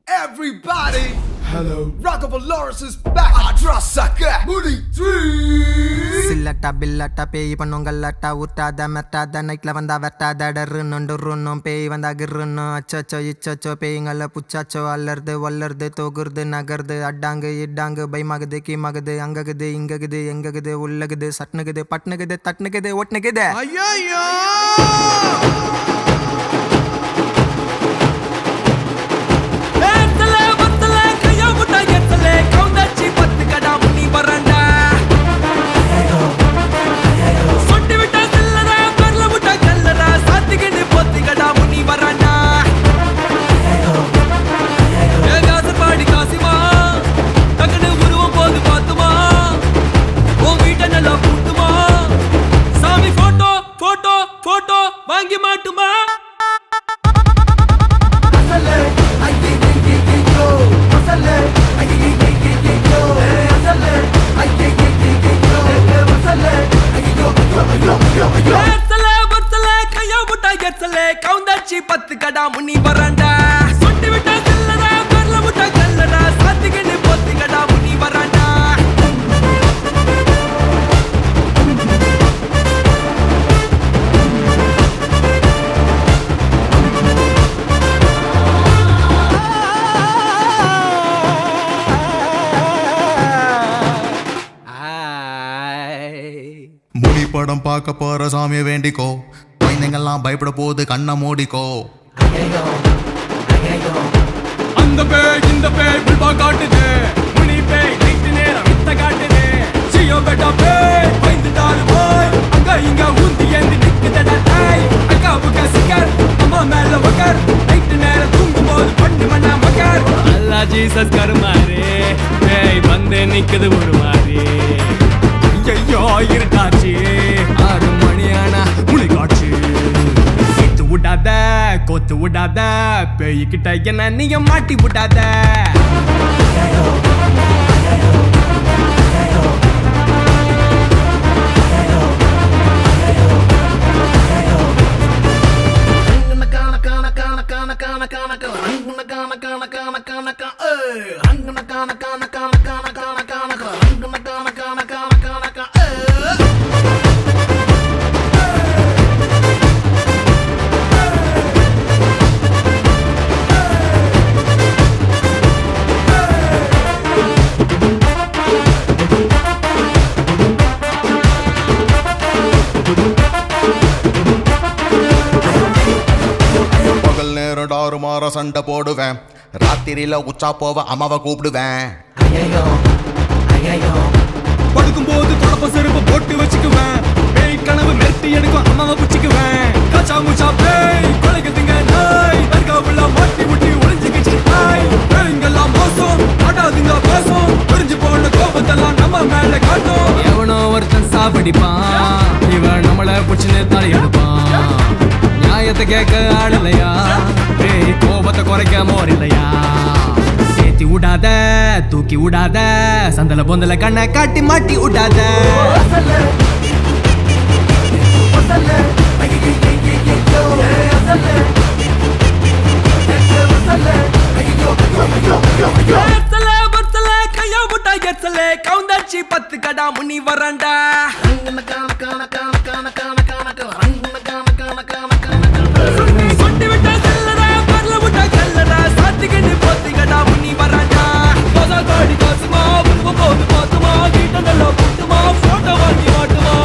Everybody! Hello. Rockable Lawrence is back. I trust sucker. Moody 3. சில்லட்டா பில்லட்டா பேய் பண்ணுங்கல்லட்டா உட்டாத மெட்டாத நைட்ல வந்தா வெட்டாத டர்ரு நொண்டு ருன்னும் பேய் வந்தா கிருன்னும் அச்சச்சோ இச்சச்சோ பேய்ங்கள புச்சாச்சோ அல்லறது வல்லறது தொகுறது நகருது அட்டாங்கு இட்டாங்கு பயமாகுது கீமாகுது அங்ககுது இங்ககுது எங்ககுது உள்ளகுது சட்னுகுது பட்னுகுது தட்னுகுது ஒட்னுகுது ஐயோ ஏத்தல பத்தல கையா முட்டா ஏத்தல கவுந்தாச்சி பத்து கடா முனி வரண்டா சொட்டி விட்டா செல்லடா பரல முட்டா கல்லடா சாத்திக்கிட்டு பொத்தி கடா முனி வரண்டா ஏ காசு பாடி காசிமா டக்குனு உருவம் போது பார்த்துமா உன் வீட்டை நல்லா பூட்டுமா சாமி போட்டோ போட்டோ போட்டோ வாங்கி மாட்டுமா ஏத்தல பத்தல கையா முட்டா ஏத்தல கவுந்தாச்சி பத்து கடா முனி வரண்டா சொட்டி விட்டா செல்லடா பரல முட்டா கல்லடா சாத்திக்கிட்டு பொத்தி கடா முனி வரண்டா முனி படம் பார்க்க போற சாமியை வேண்டிக்கோ குழந்தைங்கள்லாம் பயப்பட போகுது கண்ணை மூடிக்கோ அந்த பேய் இந்த பேய் புல்பா காட்டுது முனி பேய் நைட்டு நேரம் வித்த காட்டுது சியோ பெட்டா பேய் பயந்துட்டாரு போய் அங்க இங்க ஊந்தி ஏந்தி நிக்குதடா தாய் அக்கா புக்கா சிக்கர் அம்மா மேல வக்கர் நைட்டு நேரம் தூங்கும் போது பண்ணு மண்ணா மக்கர் அல்லா ஜீசஸ் கருமாரு பேய் வந்து நிக்குது ஒரு மாதிரி ஐயோ இருட்டாச்சு ஆறு மணியானா முளி காட்சி சேர்த்து விடாத கோத்து விடாத பேய்கிட்ட என்ன நீங்க மாட்டி விடாத பகல் நேரம் டாறு மாற சண்டை போடுவேன் ராத்திரியில உச்சா போவ அம்மாவை கூப்பிடுவேன் படுக்கும்போது தொடப்ப செருப்பு போட்டு வச்சுக்குவேன் பேய் கனவு மெட்டி எடுக்கும் அம்மாவை பிடிச்சுக்குவேன் கச்சா முச்சா பேய் கொலைக்குதுங்க நாய் தர்காவுல மாட்டி முட்டி ஒளிஞ்சுக்கிச்சு நாய் பேய்ங்கெல்லாம் மோசம் ஆடாதுங்க பேசும் புரிஞ்சு போன கோபத்தெல்லாம் நம்ம மேல காட்டும் எவனோ ஒருத்தன் சாப்பிடிப்பான் இவன் நம்மள பிடிச்சுன்னு தலையெடுப்பான் நியாயத்தை கேட்க ஆள் இல்லையா பேய் கோபத்தை குறைக்க மோர் இல்லையா சேர்த்தி விடாத தூக்கி விடாத சந்தல பொந்தல கண்ணை காட்டி மாட்டி விடாத ஏத்தல பத்தல கையா முட்டா ஏத்தல கவுந்தாச்சி பத்து கடா முனி வரண்டா சொட்டி விட்டா செல்லடா பரல முட்டா கல்லடா சாத்திக்கிட்டு பொத்தி கடா முனி வரண்டா பசா காடி காசுமா உருவ போது பார்த்துமா வீட்டை நல்லா போட்டுமா போட்டோ வாங்கி மாட்டுமா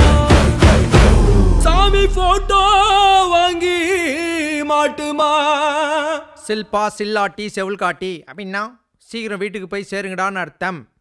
சாமி போட்டோ வாங்கி மாட்டுமா சில்பா சில்லாட்டி செவுள் காட்டி அப்படின்னா சீக்கிரம் வீட்டுக்கு போய் சேருங்கடான்னு அர்த்தம்